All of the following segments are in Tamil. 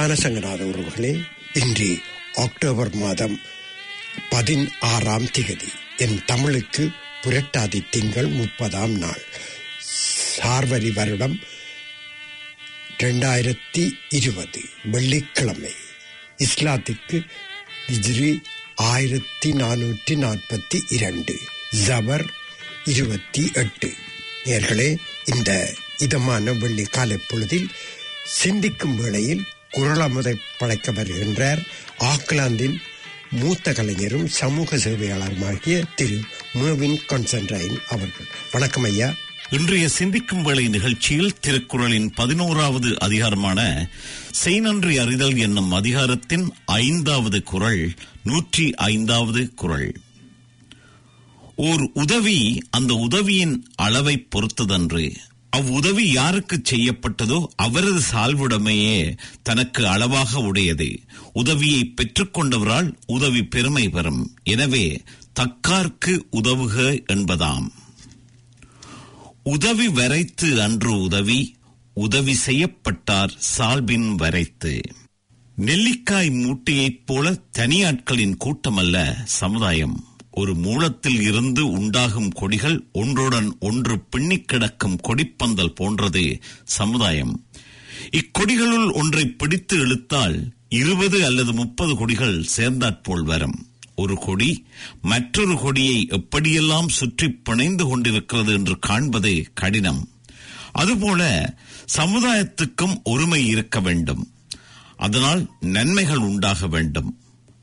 ஞானசங்கநாத உறவுகளே இன்று அக்டோபர் மாதம் பதினாறாம் திகதி என் தமிழுக்கு புரட்டாதி திங்கள் முப்பதாம் நாள் சார்வரி வருடம் இரண்டாயிரத்தி இருபது வெள்ளிக்கிழமை இஸ்லாத்துக்கு இஜ்ரி ஆயிரத்தி நானூற்றி நாற்பத்தி இரண்டு ஜபர் இருபத்தி எட்டு நேர்களே இந்த இதமான வெள்ளி காலை பொழுதில் சிந்திக்கும் வேளையில் குரலமுதை படைக்க வருகின்றார் ஆக்லாந்தின் மூத்த கலைஞரும் சமூக சேவையாளருமாகிய திரு மேவின் கான்சன்ட்ரைன் அவர்கள் வணக்கம் ஐயா இன்றைய சிந்திக்கும் வேளை நிகழ்ச்சியில் திருக்குறளின் பதினோராவது அதிகாரமான செய்நன்றி அறிதல் என்னும் அதிகாரத்தின் ஐந்தாவது குறள் நூற்றி ஐந்தாவது குறள் ஓர் உதவி அந்த உதவியின் அளவை பொறுத்ததன்று அவ்வுதவி யாருக்கு செய்யப்பட்டதோ அவரது சால்வுடைமையே தனக்கு அளவாக உடையது உதவியை பெற்றுக்கொண்டவரால் உதவி பெருமை பெறும் எனவே தக்கார்க்கு உதவுக என்பதாம் உதவி வரைத்து அன்று உதவி உதவி செய்யப்பட்டார் சால்பின் வரைத்து நெல்லிக்காய் மூட்டையைப் போல தனியாட்களின் கூட்டமல்ல சமுதாயம் ஒரு மூலத்தில் இருந்து உண்டாகும் கொடிகள் ஒன்றுடன் ஒன்று பின்னிக் கிடக்கும் கொடிப்பந்தல் போன்றது சமுதாயம் இக்கொடிகளுள் ஒன்றை பிடித்து இழுத்தால் இருபது அல்லது முப்பது கொடிகள் சேர்ந்தாற்போல் வரும் ஒரு கொடி மற்றொரு கொடியை எப்படியெல்லாம் சுற்றி பிணைந்து கொண்டிருக்கிறது என்று காண்பது கடினம் அதுபோல சமுதாயத்துக்கும் ஒருமை இருக்க வேண்டும் அதனால் நன்மைகள் உண்டாக வேண்டும்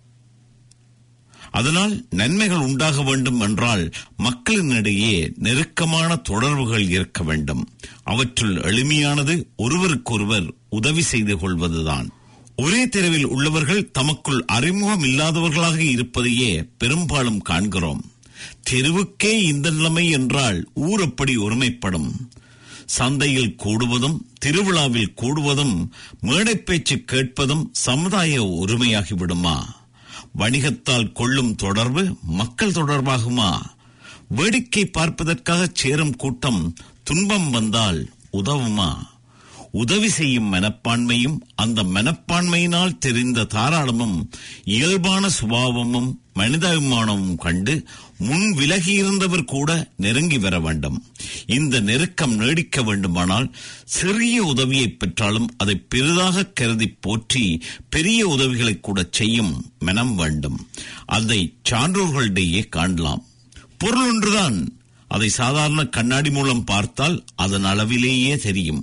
அதனால் நன்மைகள் உண்டாக வேண்டும் என்றால் மக்களினிடையே நெருக்கமான தொடர்புகள் இருக்க வேண்டும் அவற்றுள் எளிமையானது ஒருவருக்கொருவர் உதவி செய்து கொள்வதுதான் ஒரே தெருவில் உள்ளவர்கள் தமக்குள் அறிமுகம் இல்லாதவர்களாக இருப்பதையே பெரும்பாலும் காண்கிறோம் தெருவுக்கே இந்த நிலைமை என்றால் ஊர் எப்படி ஒருமைப்படும் சந்தையில் கூடுவதும் திருவிழாவில் கூடுவதும் மேடை பேச்சு கேட்பதும் சமுதாய ஒருமையாகிவிடுமா வணிகத்தால் கொள்ளும் தொடர்பு மக்கள் தொடர்பாகுமா வேடிக்கை பார்ப்பதற்காக சேரும் கூட்டம் துன்பம் வந்தால் உதவுமா உதவி செய்யும் மனப்பான்மையும் அந்த மனப்பான்மையினால் தெரிந்த தாராளமும் இயல்பான சுபாவமும் மனிதாபிமானமும் கண்டு முன் விலகியிருந்தவர் கூட நெருங்கி வர வேண்டும் இந்த நெருக்கம் நீடிக்க வேண்டுமானால் சிறிய உதவியை பெற்றாலும் அதை பெரிதாக கருதி போற்றி பெரிய உதவிகளை கூட செய்யும் மனம் வேண்டும் அதை சான்றோர்களிடையே காணலாம் பொருள் ஒன்றுதான் அதை சாதாரண கண்ணாடி மூலம் பார்த்தால் அதன் அளவிலேயே தெரியும்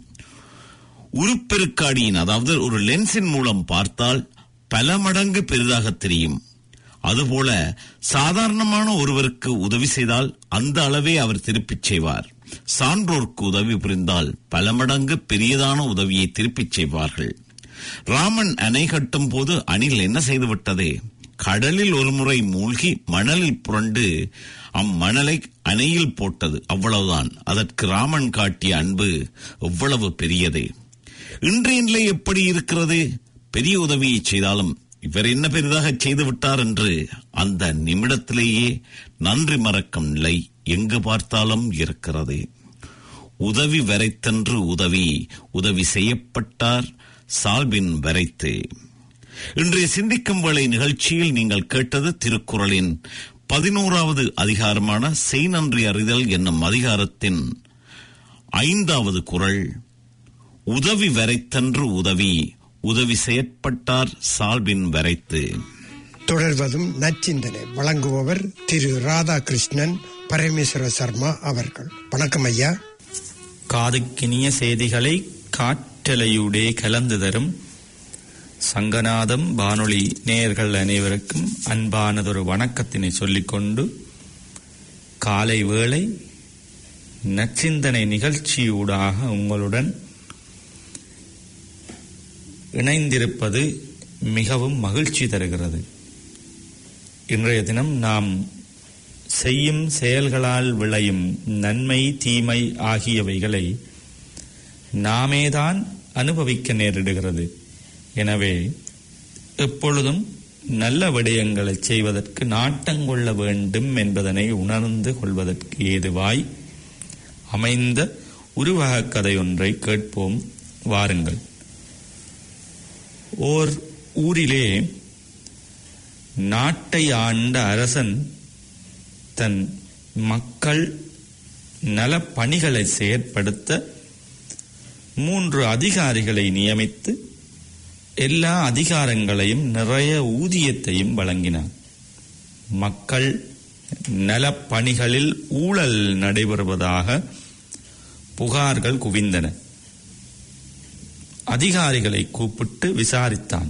உருப்பெருக்காடியின் அதாவது ஒரு லென்ஸின் மூலம் பார்த்தால் பல மடங்கு பெரிதாக தெரியும் அதுபோல சாதாரணமான ஒருவருக்கு உதவி செய்தால் அந்த அளவே அவர் திருப்பிச் செய்வார் சான்றோர்க்கு உதவி புரிந்தால் பல மடங்கு பெரியதான உதவியை திருப்பிச் செய்வார்கள் ராமன் அணை கட்டும் போது அணில் என்ன செய்துவிட்டது கடலில் ஒரு முறை மூழ்கி மணலில் புரண்டு அம்மணலை அணையில் போட்டது அவ்வளவுதான் அதற்கு ராமன் காட்டிய அன்பு எவ்வளவு பெரியது இன்றைய நிலை எப்படி இருக்கிறது பெரிய உதவியை செய்தாலும் இவர் என்ன பெரிதாக செய்து விட்டார் என்று அந்த நிமிடத்திலேயே நன்றி மறக்கும் நிலை எங்கு பார்த்தாலும் இருக்கிறது உதவி வரைத்தன்று உதவி உதவி செய்யப்பட்டார் சால்பின் வரைத்து இன்றைய சிந்திக்கும் வேளை நிகழ்ச்சியில் நீங்கள் கேட்டது திருக்குறளின் பதினோராவது அதிகாரமான செய் நன்றி அறிதல் என்னும் அதிகாரத்தின் ஐந்தாவது குரல் உதவி வரைத்தன்று உதவி உதவி செயற்பட்டார் சால்பின் வரைத்து தொடர்வதும் நச்சிந்தனை வழங்குபவர் திரு ராதாகிருஷ்ணன் பரமேஸ்வர சர்மா அவர்கள் வணக்கம் ஐயா காதுக்கினிய செய்திகளை காற்றலையூடே கலந்து தரும் சங்கநாதம் வானொலி நேயர்கள் அனைவருக்கும் அன்பானதொரு வணக்கத்தினை சொல்லிக்கொண்டு காலை வேளை நச்சிந்தனை நிகழ்ச்சியூடாக உங்களுடன் இணைந்திருப்பது மிகவும் மகிழ்ச்சி தருகிறது இன்றைய தினம் நாம் செய்யும் செயல்களால் விளையும் நன்மை தீமை ஆகியவைகளை நாமேதான் அனுபவிக்க நேரிடுகிறது எனவே எப்பொழுதும் நல்ல விடயங்களை செய்வதற்கு நாட்டங்கொள்ள வேண்டும் என்பதனை உணர்ந்து கொள்வதற்கு ஏதுவாய் அமைந்த உருவகக் கதை ஒன்றை கேட்போம் வாருங்கள் ஓர் ஊரிலே நாட்டை ஆண்ட அரசன் தன் மக்கள் நலப்பணிகளை செயற்படுத்த மூன்று அதிகாரிகளை நியமித்து எல்லா அதிகாரங்களையும் நிறைய ஊதியத்தையும் வழங்கினார் மக்கள் நலப்பணிகளில் ஊழல் நடைபெறுவதாக புகார்கள் குவிந்தன அதிகாரிகளை கூப்பிட்டு விசாரித்தான்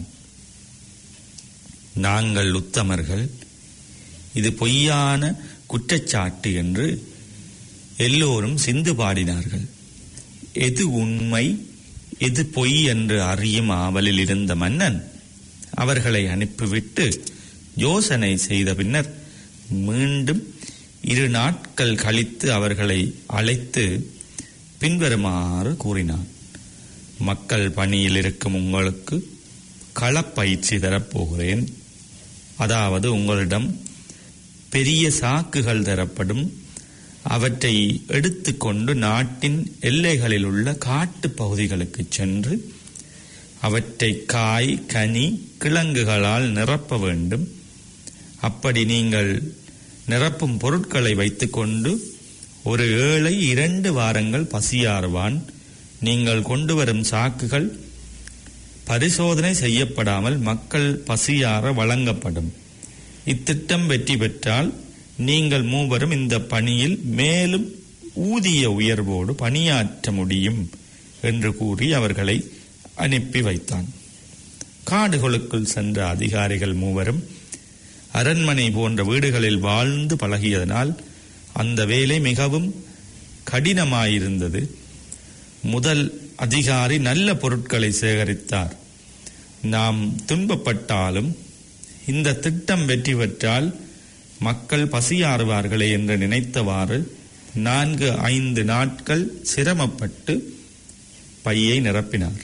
நாங்கள் உத்தமர்கள் இது பொய்யான குற்றச்சாட்டு என்று எல்லோரும் சிந்து பாடினார்கள் எது உண்மை எது பொய் என்று அறியும் ஆவலில் இருந்த மன்னன் அவர்களை அனுப்பிவிட்டு யோசனை செய்த பின்னர் மீண்டும் இரு நாட்கள் கழித்து அவர்களை அழைத்து பின்வருமாறு கூறினான் மக்கள் பணியில் இருக்கும் உங்களுக்கு களப்பயிற்சி தரப்போகிறேன் அதாவது உங்களிடம் பெரிய சாக்குகள் தரப்படும் அவற்றை எடுத்துக்கொண்டு நாட்டின் எல்லைகளில் உள்ள காட்டு பகுதிகளுக்கு சென்று அவற்றை காய் கனி கிழங்குகளால் நிரப்ப வேண்டும் அப்படி நீங்கள் நிரப்பும் பொருட்களை வைத்துக்கொண்டு ஒரு ஏழை இரண்டு வாரங்கள் பசியாறுவான் நீங்கள் கொண்டு வரும் சாக்குகள் பரிசோதனை செய்யப்படாமல் மக்கள் பசியாற வழங்கப்படும் இத்திட்டம் வெற்றி பெற்றால் நீங்கள் மூவரும் இந்த பணியில் மேலும் ஊதிய உயர்வோடு பணியாற்ற முடியும் என்று கூறி அவர்களை அனுப்பி வைத்தான் காடுகளுக்குள் சென்ற அதிகாரிகள் மூவரும் அரண்மனை போன்ற வீடுகளில் வாழ்ந்து பழகியதனால் அந்த வேலை மிகவும் கடினமாயிருந்தது முதல் அதிகாரி நல்ல பொருட்களை சேகரித்தார் நாம் துன்பப்பட்டாலும் இந்த திட்டம் வெற்றி பெற்றால் மக்கள் பசியாறுவார்களே என்று நினைத்தவாறு நான்கு ஐந்து நாட்கள் சிரமப்பட்டு பையை நிரப்பினார்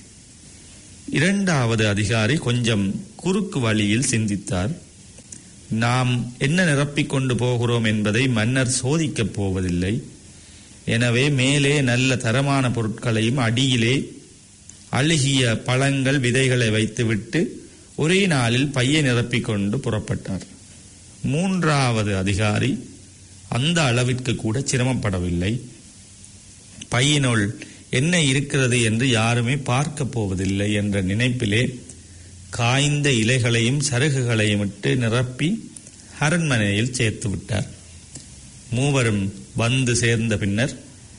இரண்டாவது அதிகாரி கொஞ்சம் குறுக்கு வழியில் சிந்தித்தார் நாம் என்ன நிரப்பிக் கொண்டு போகிறோம் என்பதை மன்னர் சோதிக்கப் போவதில்லை எனவே மேலே நல்ல தரமான பொருட்களையும் அடியிலே அழுகிய பழங்கள் விதைகளை வைத்துவிட்டு ஒரே நாளில் பையை நிரப்பிக் கொண்டு புறப்பட்டார் மூன்றாவது அதிகாரி அந்த அளவிற்கு கூட சிரமப்படவில்லை பையினுள் என்ன இருக்கிறது என்று யாருமே பார்க்கப் போவதில்லை என்ற நினைப்பிலே காய்ந்த இலைகளையும் சருகுகளையும் இட்டு நிரப்பி அரண்மனையில் சேர்த்து விட்டார் மூவரும் வந்து சேர்ந்த பின்னர்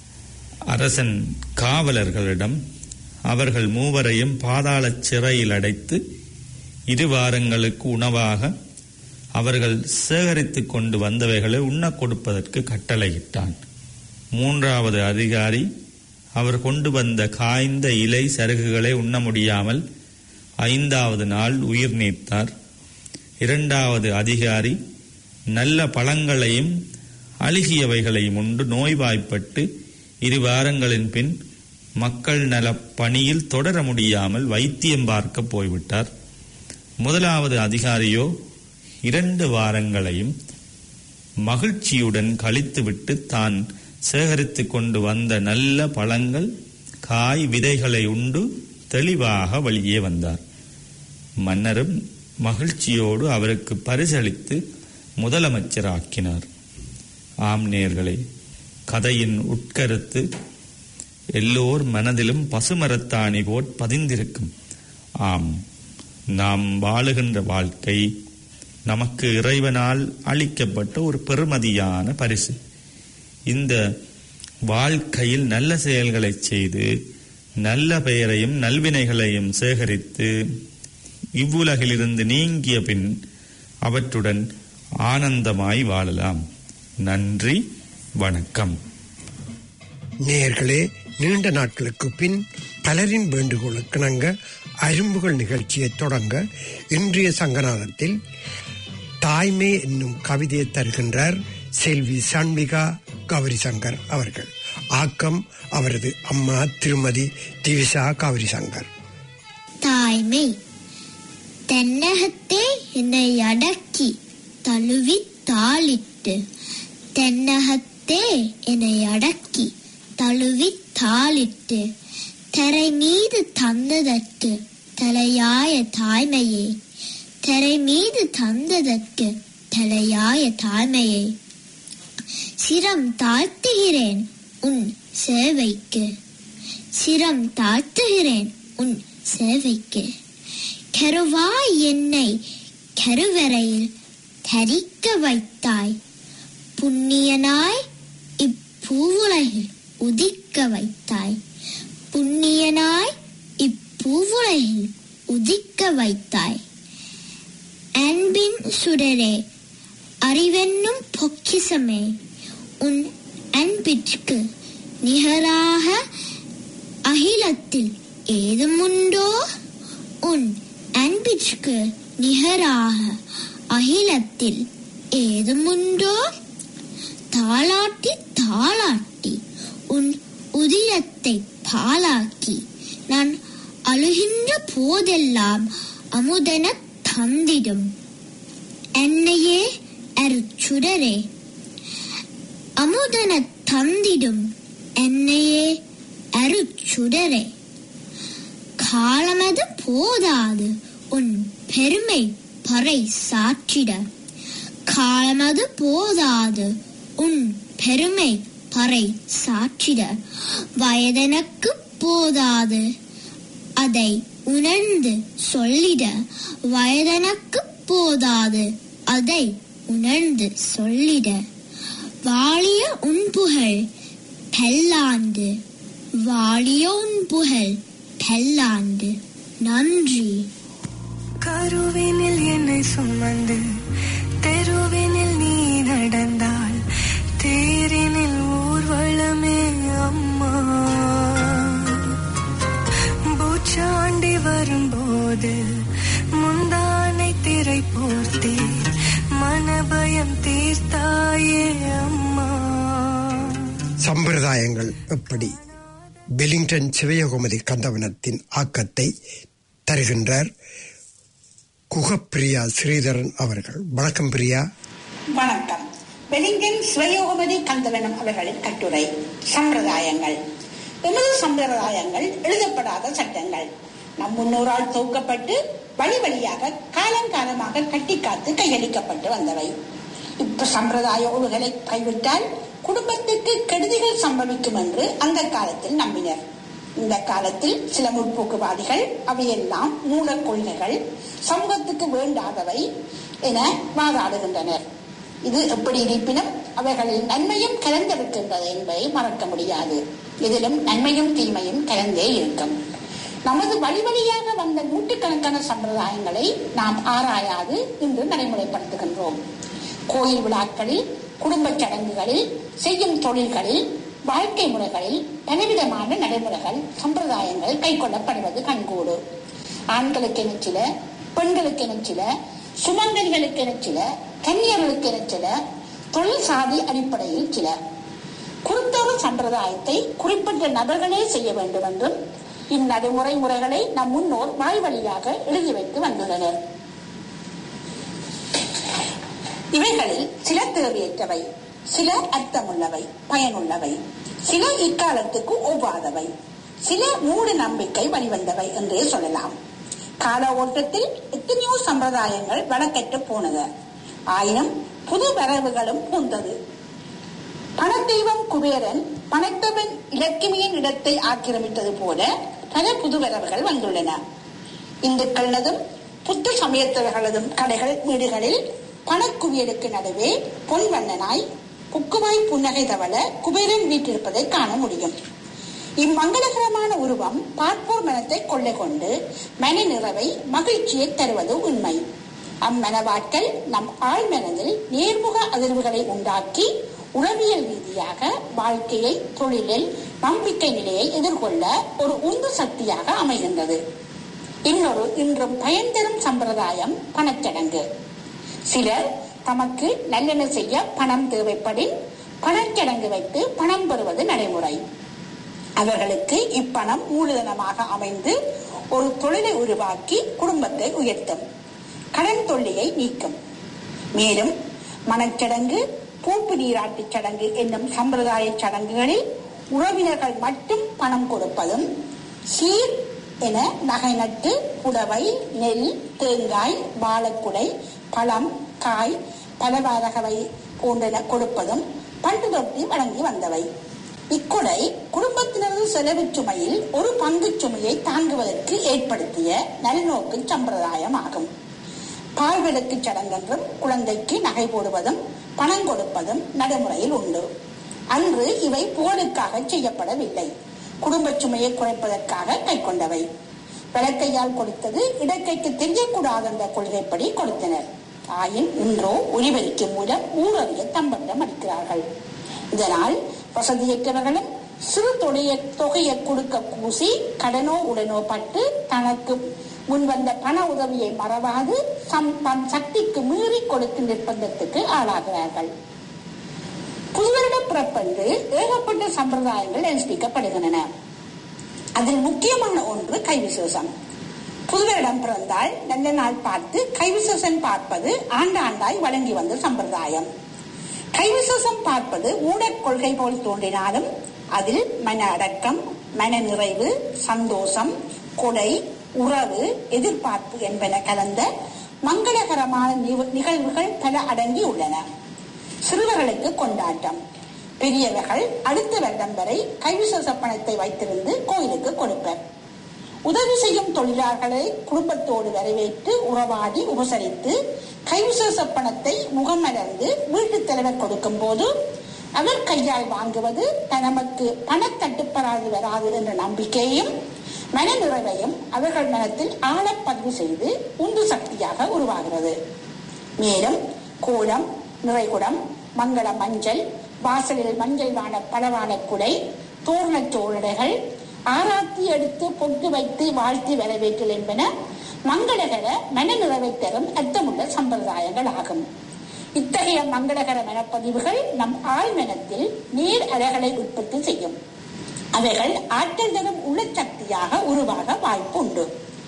அரசன் காவலர்களிடம் அவர்கள் மூவரையும் பாதாள சிறையில் அடைத்து இரு வாரங்களுக்கு உணவாக அவர்கள் சேகரித்துக் கொண்டு வந்தவைகளை உண்ணக் கொடுப்பதற்கு கட்டளையிட்டான் மூன்றாவது அதிகாரி அவர் கொண்டு வந்த காய்ந்த இலை சருகுகளை உண்ண முடியாமல் ஐந்தாவது நாள் உயிர் நீத்தார் இரண்டாவது அதிகாரி நல்ல பழங்களையும் அழுகியவைகளையும் உண்டு நோய்வாய்ப்பட்டு இரு வாரங்களின் பின் மக்கள் நல பணியில் தொடர முடியாமல் வைத்தியம் பார்க்க போய்விட்டார் முதலாவது அதிகாரியோ இரண்டு வாரங்களையும் மகிழ்ச்சியுடன் கழித்துவிட்டு தான் சேகரித்து கொண்டு வந்த நல்ல பழங்கள் காய் விதைகளை உண்டு தெளிவாக வெளியே வந்தார் மன்னரும் மகிழ்ச்சியோடு அவருக்கு பரிசளித்து முதலமைச்சராக்கினார் ஆம் நேர்களே கதையின் உட்கருத்து எல்லோர் மனதிலும் பசுமரத்தாணி போட் பதிந்திருக்கும் ஆம் நாம் வாழுகின்ற வாழ்க்கை நமக்கு இறைவனால் அளிக்கப்பட்ட ஒரு பெருமதியான பரிசு இந்த வாழ்க்கையில் நல்ல செயல்களை செய்து நல்ல பெயரையும் நல்வினைகளையும் சேகரித்து இவ்வுலகிலிருந்து நீங்கிய பின் அவற்றுடன் ஆனந்தமாய் வாழலாம் நன்றி வணக்கம் நேயர்களே நீண்ட நாட்களுக்கு பின் பலரின் வேண்டுகோளுக்கு இணங்க அரும்புகள் நிகழ்ச்சியை தொடங்க இன்றைய சங்கநாதத்தில் தாய்மை என்னும் கவிதையை தருகின்றார் செல்வி சண்மிகா கௌரி சங்கர் அவர்கள் ஆக்கம் அவரது அம்மா திருமதி திவிசா கௌரி சங்கர் தாய்மை தென்னகத்தே என்னை அடக்கி தழுவி தாளிட்டு தென்னகத்தே என்னை அடக்கி தழுவி தாளிட்டு தரை மீது தந்ததற்கு தலையாய தாய்மையே தரை மீது தந்ததற்கு தலையாய தாய்மையே சிரம் தாழ்த்துகிறேன் உன் சேவைக்கு சிரம் தாழ்த்துகிறேன் உன் சேவைக்கு கருவாய் என்னை கருவறையில் தரிக்க வைத்தாய் புண்ணியனாய் இப்பூவுலகில் உதிக்க வைத்தாய் புண்ணியனாய் இப்பூவுலகில் உதிக்க வைத்தாய் அன்பின் சுடரே அறிவென்னும் பொக்கிசமே உன் அன்பிற்கு நிகராக அகிலத்தில் ஏதுமுண்டோ உன் அன்பிற்கு நிகராக அகிலத்தில் ஏதுமுண்டோ தாளாட்டி தாளாட்டி உன் உதிரத்தை பாலாக்கி நான் அழுகின்ற போதெல்லாம் அமுதன தந்திடும் என்னையே அருச்சுடரே அமுதன தந்திடும் என்னையே அருச்சுடரே காலமது போதாது உன் பெருமை பறை சாற்றிட காலமது போதாது உன் பெருமை பறை சாற்றிட வயதனக்கு போதாது அதை உணர்ந்து சொல்லிட வயதனக்கு போதாது அதை உணர்ந்து சொல்லிட வாழிய உன் புகழ் பல்லாண்டு வாழிய உன் புகழ் பல்லாண்டு நன்றி கருவினில் என்னை சுமந்து தெருவினில் நீ நடந்தால் தேரினில் ஊர்வலமே அம்மா பூச்சாண்டி வரும்போது முந்தானை திரை போர்த்தி மனபயம் தீர்த்தாயே அம்மா சம்பிரதாயங்கள் எப்படி பெலிங்டன் சிவயோகமதி கந்தவனத்தின் ஆக்கத்தை தருகின்றார் குகப்பிரியா ஸ்ரீதரன் அவர்கள் வணக்கம் பிரியா வணக்கம் வெலிங்கன் சிவயோகமதி கந்தவனம் அவர்களின் கட்டுரை சம்பிரதாயங்கள் எமது சம்பிரதாயங்கள் எழுதப்படாத சட்டங்கள் நம் முன்னோரால் தொகுக்கப்பட்டு வழி வழியாக காலங்காலமாக கட்டி காத்து கையளிக்கப்பட்டு வந்தவை இப்ப சம்பிரதாய ஒழுகலை கைவிட்டால் குடும்பத்துக்கு கெடுதிகள் சம்பவிக்கும் என்று அந்த காலத்தில் நம்பினர் இந்த காலத்தில் சில முற்போக்குவாதிகள் அவையெல்லாம் மூலக் கொள்கைகள் சமூகத்துக்கு வேண்டாதவை என வாதாடுகின்றனர் இது எப்படி இருப்பினும் அவைகளில் நன்மையும் கலந்திருக்கின்றது என்பதை மறக்க முடியாது இதிலும் நன்மையும் தீமையும் கலந்தே இருக்கும் நமது வழி வழியாக வந்த நூற்றுக்கணக்கான சம்பிரதாயங்களை நாம் ஆராயாது இன்று நடைமுறைப்படுத்துகின்றோம் கோயில் விழாக்களில் குடும்பச் சடங்குகளில் செய்யும் தொழில்களில் வாழ்க்கை முறைகளில் பலவிதமான நடைமுறைகள் சம்பிரதாயங்கள் கைக்கொள்ளப்படுவது கண்கூடு ஆண்களுக்கு என சில பெண்களுக்கு என சில சுமங்கலிகளுக்கு என சில கன்னியர்களுக்கு என சில தொழில் சாதி அடிப்படையில் சில குறித்தொரு சம்பிரதாயத்தை குறிப்பிட்ட நபர்களே செய்ய வேண்டும் என்றும் இந்நடைமுறை முறைகளை நம் முன்னோர் வாய் வழியாக எழுதி வைத்து வந்துள்ளனர் இவைகளில் சில தேவையற்றவை சில அர்த்தமுள்ளவை பயனுள்ளவை சில இக்காலத்துக்கு ஒவ்வாதவை சில மூட நம்பிக்கை வழிவந்தவை என்றே சொல்லலாம் கால ஓட்டத்தில் எத்தனையோ சம்பிரதாயங்கள் வழக்கற்று போனது ஆயினும் புது வரவுகளும் பூந்தது பணத்தெய்வம் குபேரன் பணத்தவன் இலக்கிமியின் இடத்தை ஆக்கிரமித்தது போல பல புது வரவுகள் வந்துள்ளன இந்துக்களதும் புத்த சமயத்தவர்களதும் கடைகள் வீடுகளில் பணக்குவியலுக்கு நடுவே பொன்வண்ணனாய் புக்குவாய் புன்னகை தவள குபேரன் வீட்டிருப்பதை காண முடியும் இம்மங்களகரமான உருவம் பார்ப்போர் மனத்தை கொள்ளை கொண்டு மன நிறைவை மகிழ்ச்சியை தருவது உண்மை அம்மனவாட்கள் நம் ஆழ்மனதில் நேர்முக அதிர்வுகளை உண்டாக்கி உளவியல் ரீதியாக வாழ்க்கையை தொழிலில் நம்பிக்கை நிலையை எதிர்கொள்ள ஒரு உந்து சக்தியாக அமைகின்றது இன்னொரு இன்றும் பயன் தரும் சம்பிரதாயம் பணச்சடங்கு சிலர் தமக்கு நல்லெண்ண செய்ய பணம் தேவைப்படின் பணச்சடங்கு வைத்து பணம் பெறுவது நடைமுறை அவர்களுக்கு இப்பணம் மூலதனமாக அமைந்து ஒரு தொழிலை உருவாக்கி குடும்பத்தை உயர்த்தும் கடன் தொல்லையை நீக்கும் மேலும் மனச்சடங்கு பூப்பு நீராட்டுச் சடங்கு என்னும் சம்பிரதாய சடங்குகளில் உறவினர்கள் மட்டும் பணம் கொடுப்பதும் சீர் என நகை நட்டு புடவை நெல் தேங்காய் வாழைக்குடை பழம் காய் பலவாரகவை போன்றன கொடுப்பதும் பண்டு தொட்டி வழங்கி வந்தவை இக்கொடை குடும்பத்தினரது செலவு சுமையில் ஒரு பங்கு சுமையை தாங்குவதற்கு ஏற்படுத்திய நல்நோக்கு சம்பிரதாயம் ஆகும் பால்விளக்கு சடங்கென்றும் குழந்தைக்கு நகை போடுவதும் பணம் கொடுப்பதும் நடைமுறையில் உண்டு அன்று இவை புகழுக்காக செய்யப்படவில்லை குடும்ப சுமையை குறைப்பதற்காக கைக்கொண்டவை விளக்கையால் கொடுத்தது இடக்கைக்கு தெரியக்கூடாது என்ற கொள்கைப்படி கொடுத்தனர் ஆயின் இன்றோ ஒலிபெருக்கி மூலம் ஊரறிய தம்பட்டம் அளிக்கிறார்கள் இதனால் வசதியற்றவர்களும் சிறு தொகையை தொகையை கொடுக்க கூசி கடனோ உடனோ பட்டு தனக்கு முன்வந்த பண உதவியை மறவாது சம் தம் சக்திக்கு மீறி கொடுக்கும் நிர்பந்தத்துக்கு ஆளாகிறார்கள் புதுவருட பிறப்பன்று ஏகப்பட்ட சம்பிரதாயங்கள் அனுஷ்டிக்கப்படுகின்றன அதில் முக்கியமான ஒன்று கைவிசேஷம் புதுவரிடம் பிறந்தால் நல்ல நாள் பார்த்து கைவிசேஷம் பார்ப்பது ஆண்டாண்டாய் வழங்கி வந்த சம்பிரதாயம் கைவிசேஷம் பார்ப்பது ஊடக் கொள்கை போல் தோன்றினாலும் அதில் மன அடக்கம் மன நிறைவு சந்தோஷம் கொடை உறவு எதிர்பார்ப்பு என்பன கலந்த மங்களகரமான நிக- நிகழ்வுகள் பல அடங்கி உள்ளன சிறுவர்களுக்கு கொண்டாட்டம் பெரியவர்கள் அடுத்த வருடம் வரை கைவிசேஷ பணத்தை வைத்திருந்து கோயிலுக்கு கொடுப்பர் உதவி செய்யும் தொழிலாளர்களை குடும்பத்தோடு வரவேற்று உறவாடி உபசரித்து கைவிசேஷ பணத்தை முகமலர்ந்து வீட்டுத் தலைவர் கொடுக்கும் போது அவர் கையால் வாங்குவது நமக்கு பணத்தட்டுப்படாது வராது என்ற நம்பிக்கையையும் மன நிறைவையும் அவர்கள் மனத்தில் ஆழப் பதிவு செய்து உந்து சக்தியாக உருவாகிறது மேலும் கோலம் நிறைகுடம் மங்கள மஞ்சள் வாசலில் மஞ்சள் வான பலவான குடை தோரணச் சோழடைகள் ஆராத்தி எடுத்து பொட்டு வைத்து வாழ்த்தி வரவேற்றல் என்பன மங்களகர மன நிறைவை தரும் அர்த்தமுள்ள சம்பிரதாயங்கள் ஆகும் இத்தகைய மங்களகர மனப்பதிவுகள் நம் ஆழ்மனத்தில் நீர் அலைகளை உற்பத்தி செய்யும் அவைகள் ஆற்றல் தரும் உளச்சக்தியாக உருவாக வாய்ப்பு உண்டு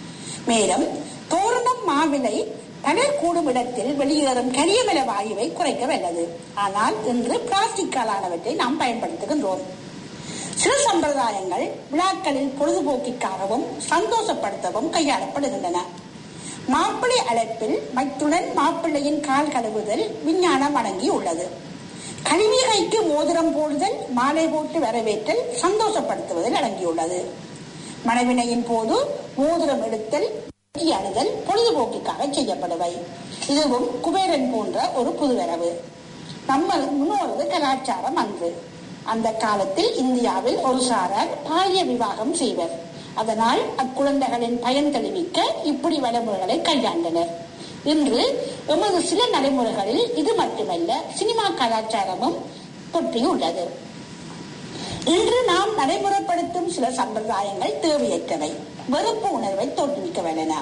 மேலும் தோரணம் மாவிலை பலர் கூடும் இடத்தில் வெளியேறும் கரியமல வாயுவை குறைக்க வல்லது ஆனால் இன்று பிளாஸ்டிக்காலானவற்றை நாம் பயன்படுத்துகின்றோம் சில சம்பிரதாயங்கள் விழாக்களில் பொழுதுபோக்கிற்காகவும் சந்தோஷப்படுத்தவும் கையாளப்படுகின்றன மாப்பிள்ளை அழைப்பில் மைத்துடன் மாப்பிள்ளையின் கால் கழுவுதல் விஞ்ஞானம் அடங்கி உள்ளது கல்விகைக்கு மோதிரம் போடுதல் மாலை போட்டு வரவேற்றல் சந்தோஷப்படுத்துவதில் அடங்கியுள்ளது மனைவினையின் போது மோதிரம் எடுத்தல் வெட்டி அணுதல் பொழுதுபோக்கிற்காக செய்யப்படுவை இதுவும் குபேரன் போன்ற ஒரு புதுவரவு நம்ம முன்னோரது கலாச்சாரம் அன்று அந்த காலத்தில் இந்தியாவில் ஒரு சாரார் பாலிய விவாகம் செய்வர் அதனால் அக்குழந்தைகளின் பயன் தெளிவிக்க இப்படி வழிமுறைகளை கையாண்டனர் இன்று எமது சில நடைமுறைகளில் இது மட்டுமல்ல சினிமா கலாச்சாரமும் தொற்றியுள்ளது இன்று நாம் நடைமுறைப்படுத்தும் சில சம்பிரதாயங்கள் தேவையற்றவை வெறுப்பு உணர்வை தோற்றுவிக்க வல்லன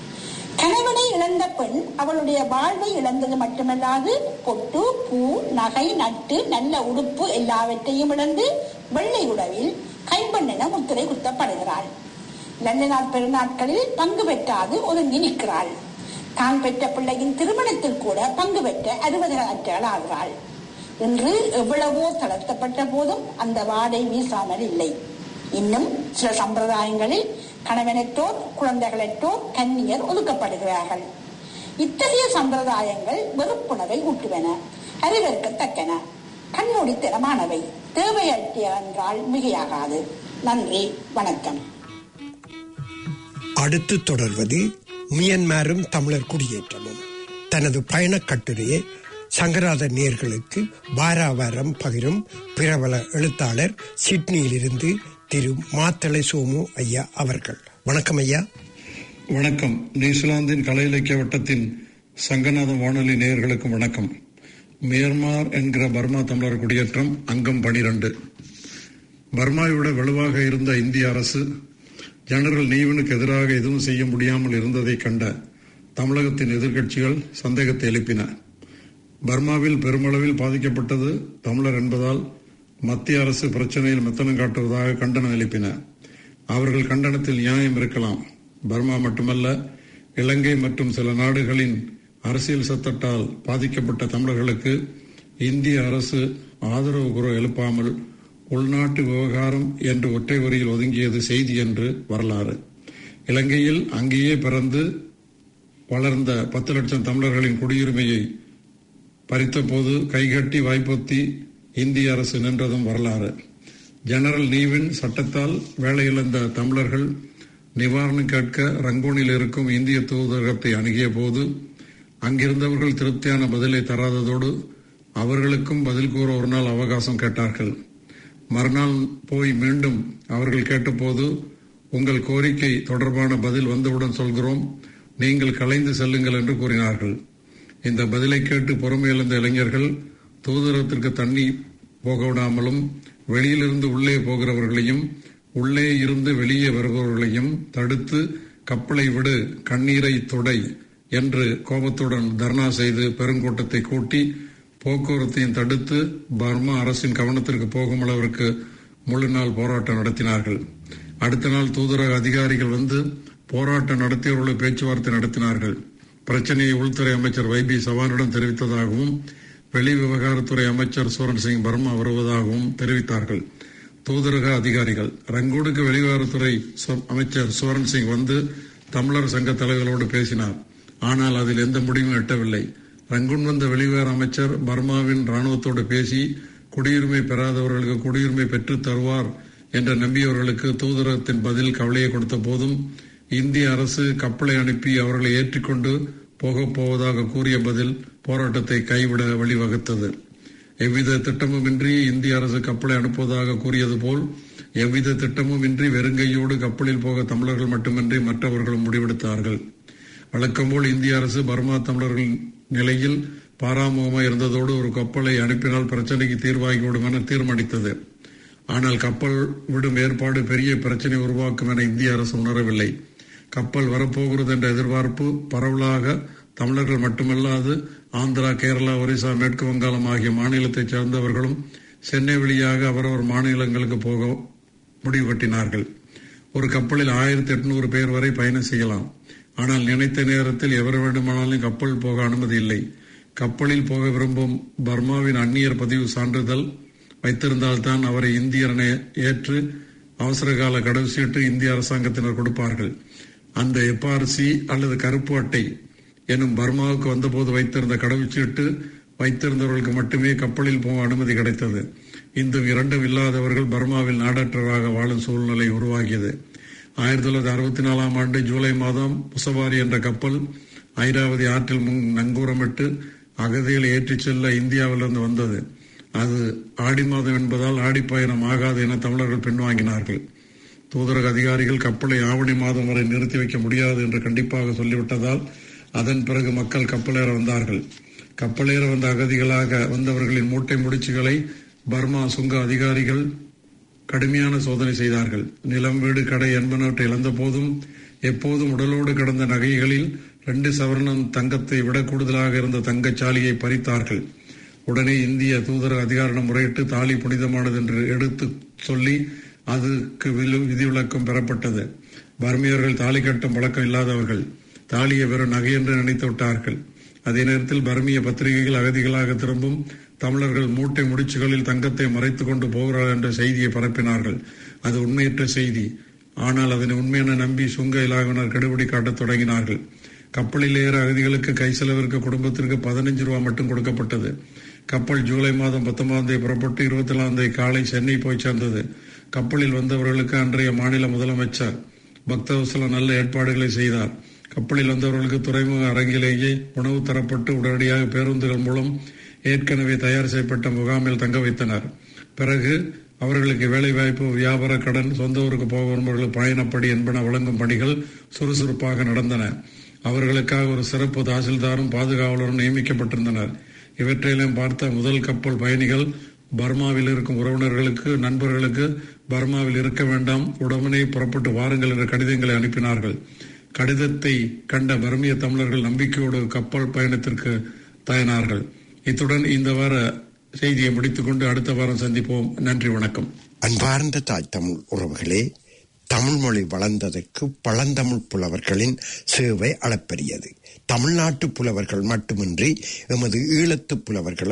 கணவனை இழந்த பெண் அவளுடைய வாழ்வை இழந்தது மட்டுமல்லாது பொட்டு பூ நகை நட்டு நல்ல உடுப்பு எல்லாவற்றையும் இழந்து வெள்ளை உடவில் கைப்பண்ணென முத்திரை குத்தப்படுகிறாள் நல்ல நாள் பெருநாட்களில் பங்கு பெற்றாது ஒதுங்கி நிற்கிறாள் தான் பெற்ற பிள்ளையின் திருமணத்தில் கூட பங்கு பெற்ற அறுபதாற்றல் ஆகிறாள் இன்று எவ்வளவோ தளர்த்தப்பட்ட போதும் அந்த வாடை வீசாமல் இல்லை இன்னும் சில சம்பிரதாயங்களில் கணவனற்றோர் குழந்தைகளற்றோர் கன்னியர் ஒதுக்கப்படுகிறார்கள் இத்தகைய சம்பிரதாயங்கள் வெறுப்புணவை ஊட்டுவன அறிவறுக்கத்தக்கன கண்மூடித்தனமானவை தேவையற்ற என்றால் மிகையாகாது நன்றி வணக்கம் அடுத்து தொடர்வது மியன்மாரும் தமிழர் குடியேற்றமும் தனது பயணக் கட்டுரையை சங்கராத நேர்களுக்கு வாராவாரம் பகிரும் பிரபல எழுத்தாளர் சிட்னியிலிருந்து திரு மாத்தளை சோமு ஐயா அவர்கள் வணக்கம் ஐயா வணக்கம் நியூசிலாந்தின் கலை இலக்கிய வட்டத்தின் சங்கநாதம் வானொலி நேயர்களுக்கும் வணக்கம் மியான்மார் என்கிற பர்மா தமிழர் குடியேற்றம் அங்கம் பனிரெண்டு பர்மாவை வலுவாக இருந்த இந்திய அரசு ஜெனரல் நீவனுக்கு எதிராக எதுவும் செய்ய முடியாமல் இருந்ததை கண்ட தமிழகத்தின் எதிர்க்கட்சிகள் சந்தேகத்தை எழுப்பின பர்மாவில் பெருமளவில் பாதிக்கப்பட்டது தமிழர் என்பதால் மத்திய அரசு பிரச்சனையில் மெத்தனம் காட்டுவதாக கண்டனம் எழுப்பின அவர்கள் கண்டனத்தில் நியாயம் இருக்கலாம் பர்மா மட்டுமல்ல இலங்கை மற்றும் சில நாடுகளின் அரசியல் சத்தத்தால் பாதிக்கப்பட்ட தமிழர்களுக்கு இந்திய அரசு ஆதரவு குரல் எழுப்பாமல் உள்நாட்டு விவகாரம் என்று ஒற்றை வரியில் ஒதுங்கியது செய்தி என்று வரலாறு இலங்கையில் அங்கேயே பிறந்து வளர்ந்த பத்து லட்சம் தமிழர்களின் குடியுரிமையை பறித்தபோது கைகட்டி வாய்ப்பொத்தி இந்திய அரசு நின்றதும் வரலாறு ஜெனரல் நீவின் சட்டத்தால் வேலையிழந்த தமிழர்கள் நிவாரணம் கேட்க ரங்கூனில் இருக்கும் இந்திய தூதரகத்தை அணுகிய போது அங்கிருந்தவர்கள் திருப்தியான பதிலை தராததோடு அவர்களுக்கும் பதில் கூற ஒரு நாள் அவகாசம் கேட்டார்கள் மறுநாள் போய் மீண்டும் அவர்கள் கேட்டபோது உங்கள் கோரிக்கை தொடர்பான பதில் வந்தவுடன் சொல்கிறோம் நீங்கள் கலைந்து செல்லுங்கள் என்று கூறினார்கள் இந்த பதிலை கேட்டு பொறுமையிழந்த இளைஞர்கள் தூதரகத்திற்கு தண்ணி போக விடாமலும் வெளியிலிருந்து உள்ளே போகிறவர்களையும் உள்ளே இருந்து வெளியே வருபவர்களையும் தடுத்து கப்பலை விடு கண்ணீரை தொடை என்று கோபத்துடன் தர்ணா செய்து பெருங்கூட்டத்தை கூட்டி போக்குவரத்தையும் தடுத்து பர்மா அரசின் கவனத்திற்கு போகும் அளவிற்கு முழு நாள் போராட்டம் நடத்தினார்கள் அடுத்த நாள் தூதரக அதிகாரிகள் வந்து போராட்டம் நடத்தியவர்களை பேச்சுவார்த்தை நடத்தினார்கள் பிரச்சனையை உள்துறை அமைச்சர் வை பி சவானிடம் தெரிவித்ததாகவும் வெளி விவகாரத்துறை அமைச்சர் சோரன் சிங் பர்மா வருவதாகவும் தெரிவித்தார்கள் தூதரக அதிகாரிகள் ரங்கூனுக்கு வெளிவிவகாரத்துறை சொ- அமைச்சர் சோரன் சிங் வந்து தமிழர் சங்க தலைவர்களோடு பேசினார் ஆனால் அதில் எந்த முடிவும் எட்டவில்லை ரங்கூன் வந்த வெளிவிவகார அமைச்சர் பர்மாவின் ராணுவத்தோடு பேசி குடியுரிமை பெறாதவர்களுக்கு குடியுரிமை பெற்றுத் தருவார் என்று நம்பியவர்களுக்கு தூதரகத்தின் பதில் கவலையை கொடுத்த போதும் இந்திய அரசு கப்பலை அனுப்பி அவர்களை ஏற்றிக்கொண்டு போகப் போவதாக கூறிய பதில் போராட்டத்தை கைவிட வழிவகுத்தது எவ்வித திட்டமுமின்றி இந்திய அரசு கப்பலை அனுப்புவதாக கூறியது போல் எவ்வித திட்டமும் இன்றி வெறுங்கையோடு கப்பலில் போக தமிழர்கள் மட்டுமின்றி மற்றவர்களும் முடிவெடுத்தார்கள் வழக்கம்போல் இந்திய அரசு பர்மா தமிழர்கள் நிலையில் பாராமுகமாக இருந்ததோடு ஒரு கப்பலை அனுப்பினால் பிரச்சனைக்கு தீர்வாகிவிடும் என தீர்மானித்தது ஆனால் கப்பல் விடும் ஏற்பாடு பெரிய பிரச்சனை உருவாக்கும் என இந்திய அரசு உணரவில்லை கப்பல் வரப்போகிறது என்ற எதிர்பார்ப்பு பரவலாக தமிழர்கள் மட்டுமல்லாது ஆந்திரா கேரளா ஒரிசா மேற்கு வங்காளம் ஆகிய மாநிலத்தைச் சேர்ந்தவர்களும் சென்னை வழியாக அவரவர் மாநிலங்களுக்கு போக முடிவு கட்டினார்கள் ஒரு கப்பலில் ஆயிரத்தி எட்நூறு பேர் வரை பயணம் செய்யலாம் ஆனால் நினைத்த நேரத்தில் எவர் வேண்டுமானாலும் கப்பல் போக அனுமதி இல்லை கப்பலில் போக விரும்பும் பர்மாவின் அந்நியர் பதிவு சான்றிதழ் வைத்திருந்தால்தான் அவரை இந்தியர் என ஏற்று அவசரகால கடவு சீட்டு இந்திய அரசாங்கத்தினர் கொடுப்பார்கள் அந்த எப்ஆர்சி அல்லது கருப்பு அட்டை எனும் பர்மாவுக்கு வந்தபோது வைத்திருந்த கடவுச்சீட்டு வைத்திருந்தவர்களுக்கு மட்டுமே கப்பலில் போக அனுமதி கிடைத்தது இந்த இரண்டும் இல்லாதவர்கள் பர்மாவில் நாடற்றவராக வாழும் சூழ்நிலை உருவாகியது ஆயிரத்தி தொள்ளாயிரத்தி அறுபத்தி நாலாம் ஆண்டு ஜூலை மாதம் முசவாரி என்ற கப்பல் ஐராவதி ஆற்றில் முன் நங்கூரமிட்டு அகதிகளை ஏற்றிச் செல்ல இந்தியாவிலிருந்து வந்தது அது ஆடி மாதம் என்பதால் ஆடிப்பயணம் ஆகாது என தமிழர்கள் பின்வாங்கினார்கள் தூதரக அதிகாரிகள் கப்பலை ஆவணி மாதம் வரை நிறுத்தி வைக்க முடியாது என்று கண்டிப்பாக சொல்லிவிட்டதால் அதன் பிறகு மக்கள் கப்பலேற வந்தார்கள் கப்பலேற வந்த அகதிகளாக வந்தவர்களின் மூட்டை முடிச்சுகளை பர்மா சுங்க அதிகாரிகள் கடுமையான சோதனை செய்தார்கள் நிலம் வீடு கடை என்பனவற்றை இழந்த போதும் எப்போதும் உடலோடு கிடந்த நகைகளில் ரெண்டு சவரணம் தங்கத்தை விட கூடுதலாக இருந்த தங்கச்சாலியை பறித்தார்கள் உடனே இந்திய தூதரக அதிகாரிடம் முறையிட்டு தாலி புனிதமானது என்று எடுத்து சொல்லி அதுக்கு விலு- விதிவிலக்கம் பெறப்பட்டது பர்மியர்கள் தாலி கட்டும் பழக்கம் இல்லாதவர்கள் தாலியை வெறும் நகை என்று நினைத்து விட்டார்கள் அதே நேரத்தில் பர்மிய பத்திரிகைகள் அகதிகளாக திரும்பும் தமிழர்கள் மூட்டை முடிச்சுகளில் தங்கத்தை மறைத்துக் கொண்டு போகிறார்கள் என்ற செய்தியை பரப்பினார்கள் அது உண்மையற்ற செய்தி ஆனால் அதனை உண்மையென நம்பி சுங்க இலாவினர் கெடுபிடி காட்டத் தொடங்கினார்கள் கப்பலில் ஏற அகதிகளுக்கு கை செலவிற்கு குடும்பத்திற்கு பதினஞ்சு ரூபா மட்டும் கொடுக்கப்பட்டது கப்பல் ஜூலை மாதம் பத்தொன்பதாம் தேதி புறப்பட்டு இருபத்தி நாலாம் தேதி காலை சென்னை போய் சேர்ந்தது கப்பலில் வந்தவர்களுக்கு அன்றைய மாநில முதலமைச்சர் பக்தவசலம் நல்ல ஏற்பாடுகளை செய்தார் கப்பலில் வந்தவர்களுக்கு துறைமுக அரங்கிலேயே உணவு தரப்பட்டு உடனடியாக பேருந்துகள் மூலம் ஏற்கனவே தயார் செய்யப்பட்ட முகாமில் தங்க வைத்தனர் பிறகு அவர்களுக்கு வேலைவாய்ப்பு வியாபார கடன் சொந்த ஊருக்கு போக விரும்புவர்களுக்கு பயணப்படி என்பன வழங்கும் பணிகள் சுறுசுறுப்பாக நடந்தன அவர்களுக்காக ஒரு சிறப்பு தாசில்தாரும் பாதுகாவலரும் நியமிக்கப்பட்டிருந்தனர் இவற்றையெல்லாம் பார்த்த முதல் கப்பல் பயணிகள் பர்மாவில் இருக்கும் உறவினர்களுக்கு நண்பர்களுக்கு பர்மாவில் இருக்க வேண்டாம் உடனே புறப்பட்டு வாருங்கள் என்ற கடிதங்களை அனுப்பினார்கள் கடிதத்தை கண்ட பர்மிய தமிழர்கள் நம்பிக்கையோடு கப்பல் பயணத்திற்கு தயனார்கள் இத்துடன் இந்த வார செய்தியை முடித்துக்கொண்டு அடுத்த வாரம் சந்திப்போம் நன்றி வணக்கம் அன்பார்ந்த தாய் தமிழ் உறவுகளே தமிழ் மொழி வளர்ந்ததற்கு பழந்தமிழ் புலவர்களின் சேவை அளப்பரியது தமிழ்நாட்டு புலவர்கள் மட்டுமின்றி எமது ஈழத்து புலவர்களும்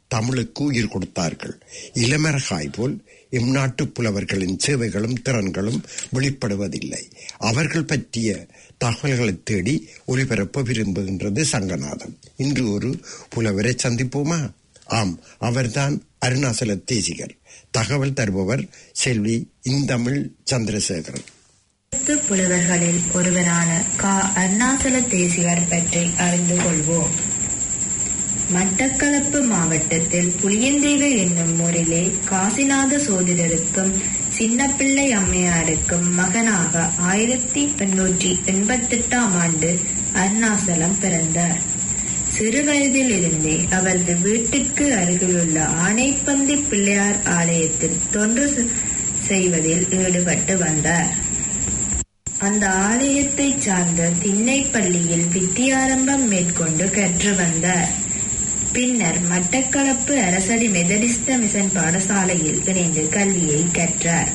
தமிழுக்கு உயிர் கொடுத்தார்கள் இளமரகாய் போல் எம் நாட்டு புலவர்களின் சேவைகளும் திறன்களும் வெளிப்படுவதில்லை அவர்கள் பற்றிய தகவல்களை தேடி ஒளிபரப்ப விரும்புகின்றது சங்கநாதம் இன்று ஒரு புலவரை சந்திப்போமா ஆம் அவர்தான் அருணாசல தேசிகர் தகவல் தருபவர் செல்வி இந்தமிழ் சந்திரசேகரன் பத்து புலவர்களில் ஒருவரான கா அருணாசல தேசிகர் பற்றி அறிந்து கொள்வோம் மட்டக்களப்பு மாவட்டத்தில் புளியந்தேவு என்னும் ஊரிலே காசிநாத சோதிடருக்கும் சின்னப்பிள்ளை அம்மையாருக்கும் மகனாக ஆயிரத்தி எண்ணூற்றி எண்பத்தி எட்டாம் ஆண்டு அருணாசலம் பிறந்தார் சிறு வயதிலிருந்தே அவரது வீட்டிற்கு அருகிலுள்ள ஆனைப்பந்தி பிள்ளையார் ஆலயத்தில் தொன்று செ- செய்வதில் ஈடுபட்டு வந்தார் அந்த ஆலயத்தை சார்ந்த திண்ணைப்பள்ளியில் வித்தியாரம்பம் மேற்கொண்டு கற்று வந்தார் பின்னர் மட்டக்களப்பு அரசடி மெதடிஸ்த மிஷன் பாடசாலையில் இணைந்து கல்வியை கற்றார்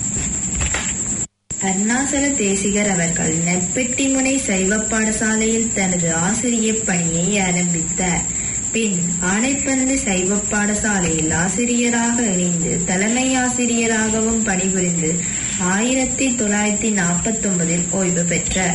அருணாசல தேசிகர் அவர்கள் நெற்பெட்டிமுனை சைவ பாடசாலையில் தனது ஆசிரியப் பணியை ஆரம்பித்தார் பின் ஆனைப்பந்து சைவ பாடசாலையில் ஆசிரியராக இணைந்து தலைமை ஆசிரியராகவும் பணிபுரிந்து ஆயிரத்தி தொள்ளாயிரத்தி நாற்பத்தி ஒன்பதில் ஓய்வு பெற்றார்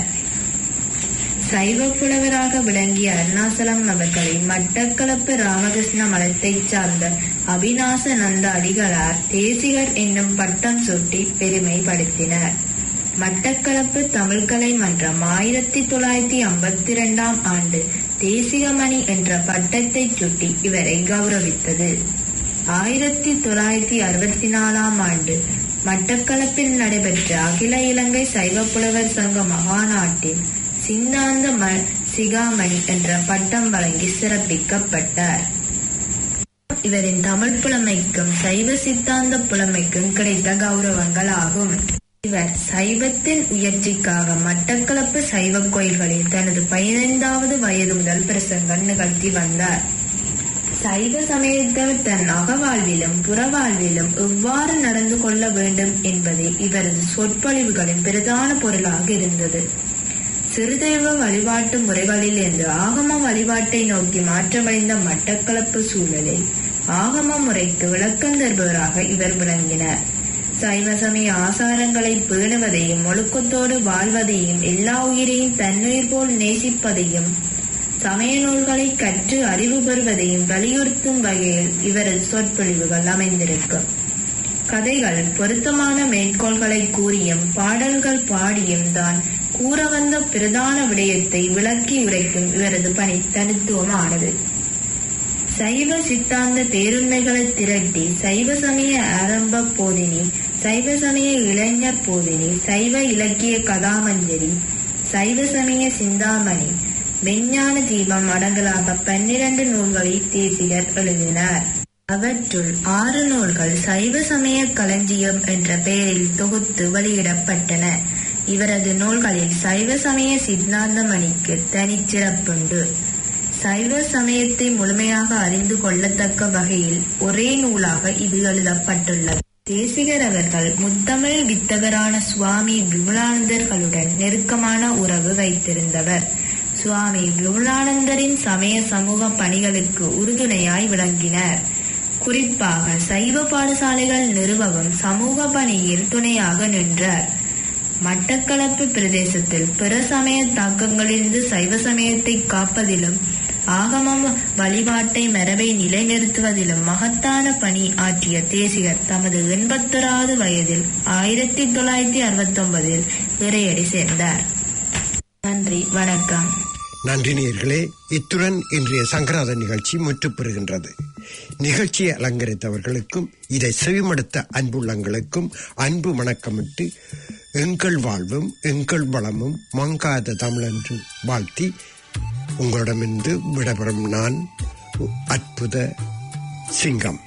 சைவ புலவராக விளங்கிய அருணாசலம் அவர்களை மட்டக்களப்பு ராமகிருஷ்ண மலத்தைச் சார்ந்த அபிநாச நந்த அடிகளார் தேசிகர் என்னும் பட்டம் சூட்டி பெருமைப்படுத்தினர் மட்டக்களப்பு தமிழ்கலை மன்றம் ஆயிரத்தி தொள்ளாயிரத்தி ஐம்பத்தி இரண்டாம் ஆண்டு தேசிகமணி என்ற பட்டத்தை சுட்டி இவரை கௌரவித்தது ஆயிரத்தி தொள்ளாயிரத்தி அறுபத்தி நாலாம் ஆண்டு மட்டக்களப்பில் நடைபெற்ற அகில இலங்கை சைவ புலவர் சங்க மகாநாட்டில் சிந்தாந்த ம- சிகாமணி என்ற பட்டம் வழங்கி சிறப்பிக்கப்பட்டார் இவரின் தமிழ் புலமைக்கும் சைவ சித்தாந்த புலமைக்கும் கிடைத்த கௌரவங்கள் ஆகும் இவர் சைவத்தின் உயர்ச்சிக்காக மட்டக்களப்பு சைவ கோயில்களில் தனது பதினைந்தாவது வயது முதல் பிரசங்கம் நிகழ்த்தி வந்தார் சைவ சமயத்தவர் தன் அகவாழ்விலும் புறவாழ்விலும் எவ்வாறு நடந்து கொள்ள வேண்டும் என்பதே இவரது சொற்பொழிவுகளின் பிரதான பொருளாக இருந்தது சிறுதெய்வ வழிபாட்டு முறைகளில் இருந்து ஆகம வழிபாட்டை நோக்கி மாற்றமடைந்த மட்டக்களப்பு சூழலை ஆகம முறைக்கு விளக்கம் தருபவராக இவர் விளங்கினார் சைவ சமய ஆசாரங்களை பேணுவதையும் ஒழுக்கத்தோடு வாழ்வதையும் எல்லா உயிரையும் தன்னுயிர் போல் நேசிப்பதையும் சமய நூல்களை கற்று அறிவு பெறுவதையும் வலியுறுத்தும் வகையில் இவரது சொற்பொழிவுகள் அமைந்திருக்கும் கதைகள் பொருத்தமான மேற்கோள்களை கூறியும் பாடல்கள் பாடியும் தான் கூற வந்த பிரதான விடயத்தை விளக்கி உரைக்கும் இவரது பணி தனித்துவமானது சைவ சித்தாந்த பேருண்மைகளை திரட்டி சைவ சமய ஆரம்ப போதினி சைவ சமய இளைஞர் போதினி சைவ இலக்கிய கதாமஞ்சரி சைவ சமய சிந்தாமணி மெஞ்ஞான தீபம் அடங்கலாக பன்னிரண்டு நூல்களை தேசிகர் எழுதினார் அவற்றுள் ஆறு நூல்கள் சைவ சமய களஞ்சியம் என்ற பெயரில் தொகுத்து வெளியிடப்பட்டன இவரது நூல்களில் சைவ சமய சித்தாந்த மணிக்கு தனிச்சிறப்புண்டு சைவ சமயத்தை முழுமையாக அறிந்து கொள்ளத்தக்க வகையில் ஒரே நூலாக இது எழுதப்பட்டுள்ளது தேசிகர் அவர்கள் முத்தமிழ் வித்தகரான சுவாமி விமலானந்தர்களுடன் நெருக்கமான உறவு வைத்திருந்தவர் சுவாமி விமலானந்தரின் சமய சமூக பணிகளுக்கு உறுதுணையாய் விளங்கினர் குறிப்பாக சைவ பாடசாலைகள் நிறுவவும் சமூக பணியில் துணையாக நின்றார் மட்டக்களப்பு பிரதேசத்தில் பிற சமய தாக்கங்களிலிருந்து சைவ சமயத்தை காப்பதிலும் ஆகமம் வழிபாட்டை மரபை நிலைநிறுத்துவதிலும் மகத்தான பணி ஆற்றிய தேசிகர் தமது எண்பத்தொராவது வயதில் ஆயிரத்தி தொள்ளாயிரத்தி அறுபத்தி ஒன்பதில் இறையடி சேர்ந்தார் நன்றி வணக்கம் நன்றி நேயர்களே இத்துடன் இன்றைய சங்கராத நிகழ்ச்சி முற்றுப் பெறுகின்றது நிகழ்ச்சியை அலங்கரித்தவர்களுக்கும் இதை செவிமடுத்த அன்புள்ளங்களுக்கும் அன்பு வணக்கமிட்டு எங்கள் வாழ்வும் எங்கள் வளமும் மங்காத தமிழென்று வாழ்த்தி உங்களிடமிருந்து விடைபெறும் நான் அற்புத சிங்கம்